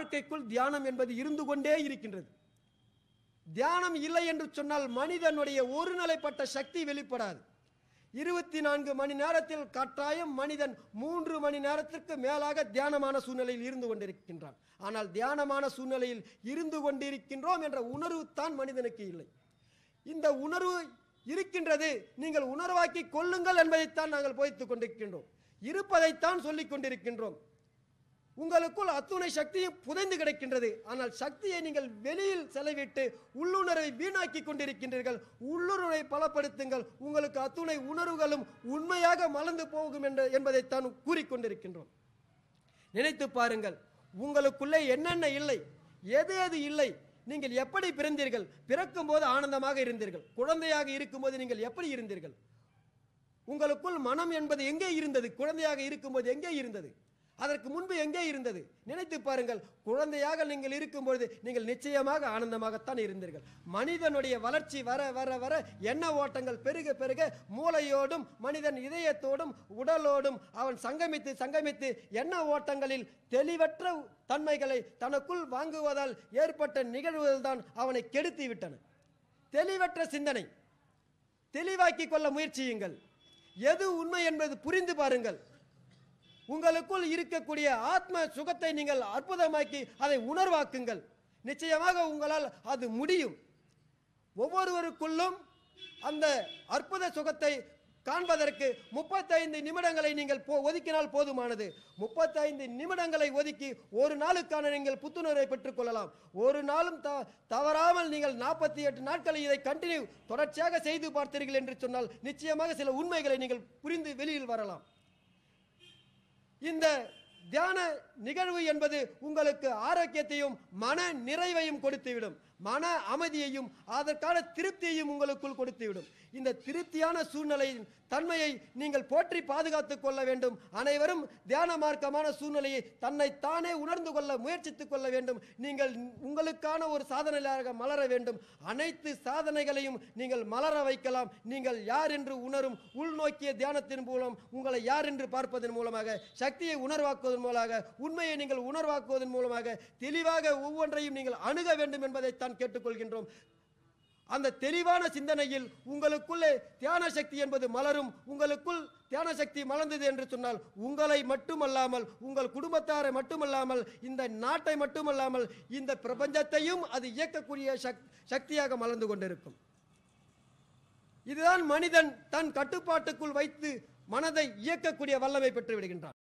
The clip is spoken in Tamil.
வாழ்க்கைக்குள் தியானம் என்பது இருந்து கொண்டே இருக்கின்றது தியானம் இல்லை என்று சொன்னால் மனிதனுடைய ஒருநிலைப்பட்ட சக்தி வெளிப்படாது இருபத்தி நான்கு மணி நேரத்தில் கட்டாயம் மனிதன் மூன்று மணி நேரத்திற்கு மேலாக தியானமான சூழ்நிலையில் இருந்து கொண்டிருக்கின்றான் ஆனால் தியானமான சூழ்நிலையில் இருந்து கொண்டிருக்கின்றோம் என்ற உணர்வு தான் மனிதனுக்கு இல்லை இந்த உணர்வு இருக்கின்றது நீங்கள் உணர்வாக்கி கொள்ளுங்கள் என்பதைத்தான் நாங்கள் போதித்துக் கொண்டிருக்கின்றோம் இருப்பதைத்தான் சொல்லிக் கொண்டிருக்கின்றோம் உங்களுக்குள் அத்துணை சக்தியும் புதைந்து கிடக்கின்றது ஆனால் சக்தியை நீங்கள் வெளியில் செலவிட்டு உள்ளுணர்வை வீணாக்கி கொண்டிருக்கின்றீர்கள் உள்ளுணர்வை பலப்படுத்துங்கள் உங்களுக்கு அத்துணை உணர்வுகளும் உண்மையாக மலர்ந்து போகும் என்ற என்பதைத்தான் கூறிக்கொண்டிருக்கின்றோம் நினைத்து பாருங்கள் உங்களுக்குள்ளே என்னென்ன இல்லை எது எது இல்லை நீங்கள் எப்படி பிறந்தீர்கள் பிறக்கும் போது ஆனந்தமாக இருந்தீர்கள் குழந்தையாக இருக்கும்போது நீங்கள் எப்படி இருந்தீர்கள் உங்களுக்குள் மனம் என்பது எங்கே இருந்தது குழந்தையாக இருக்கும்போது எங்கே இருந்தது அதற்கு முன்பு எங்கே இருந்தது நினைத்து பாருங்கள் குழந்தையாக நீங்கள் இருக்கும்பொழுது நீங்கள் நிச்சயமாக ஆனந்தமாகத்தான் இருந்தீர்கள் மனிதனுடைய வளர்ச்சி வர வர வர எண்ண ஓட்டங்கள் பெருக பெருக மூளையோடும் மனிதன் இதயத்தோடும் உடலோடும் அவன் சங்கமித்து சங்கமித்து எண்ண ஓட்டங்களில் தெளிவற்ற தன்மைகளை தனக்குள் வாங்குவதால் ஏற்பட்ட நிகழ்வுகள் தான் அவனை கெடுத்து விட்டன தெளிவற்ற சிந்தனை தெளிவாக்கி கொள்ள முயற்சியுங்கள் எது உண்மை என்பது புரிந்து பாருங்கள் உங்களுக்குள் இருக்கக்கூடிய ஆத்ம சுகத்தை நீங்கள் அற்புதமாக்கி அதை உணர்வாக்குங்கள் நிச்சயமாக உங்களால் அது முடியும் ஒவ்வொருவருக்குள்ளும் அந்த அற்புத சுகத்தை காண்பதற்கு முப்பத்தைந்து நிமிடங்களை நீங்கள் போ ஒதுக்கினால் போதுமானது முப்பத்தைந்து நிமிடங்களை ஒதுக்கி ஒரு நாளுக்கான நீங்கள் புத்துணர்வை பெற்றுக்கொள்ளலாம் ஒரு நாளும் த தவறாமல் நீங்கள் நாற்பத்தி எட்டு நாட்களை இதை கண்டினியூ தொடர்ச்சியாக செய்து பார்த்தீர்கள் என்று சொன்னால் நிச்சயமாக சில உண்மைகளை நீங்கள் புரிந்து வெளியில் வரலாம் இந்த தியான நிகழ்வு என்பது உங்களுக்கு ஆரோக்கியத்தையும் மன நிறைவையும் கொடுத்துவிடும் மன அமைதியையும் அதற்கான திருப்தியையும் உங்களுக்குள் கொடுத்துவிடும் இந்த திருப்தியான சூழ்நிலையின் தன்மையை நீங்கள் போற்றி பாதுகாத்துக் கொள்ள வேண்டும் அனைவரும் தியான மார்க்கமான சூழ்நிலையை தன்னை தானே உணர்ந்து கொள்ள முயற்சித்துக் கொள்ள வேண்டும் நீங்கள் உங்களுக்கான ஒரு சாதனையாக மலர வேண்டும் அனைத்து சாதனைகளையும் நீங்கள் மலர வைக்கலாம் நீங்கள் யார் என்று உணரும் உள்நோக்கிய தியானத்தின் மூலம் உங்களை யார் என்று பார்ப்பதன் மூலமாக சக்தியை உணர்வாக்குவதன் மூலமாக உண்மையை நீங்கள் உணர்வாக்குவதன் மூலமாக தெளிவாக ஒவ்வொன்றையும் நீங்கள் அணுக வேண்டும் என்பதைத்தான் கேட்டுக்கொள்கின்றோம் அந்த தெளிவான சிந்தனையில் உங்களுக்குள்ளே தியான சக்தி என்பது மலரும் உங்களுக்குள் தியான சக்தி மலர்ந்தது என்று சொன்னால் உங்களை மட்டுமல்லாமல் உங்கள் குடும்பத்தாரை மட்டுமல்லாமல் இந்த நாட்டை மட்டுமல்லாமல் இந்த பிரபஞ்சத்தையும் அது இயக்கக்கூடிய சக் சக்தியாக மலர்ந்து கொண்டிருக்கும் இதுதான் மனிதன் தன் கட்டுப்பாட்டுக்குள் வைத்து மனதை இயக்கக்கூடிய வல்லமை பெற்று விடுகின்றான்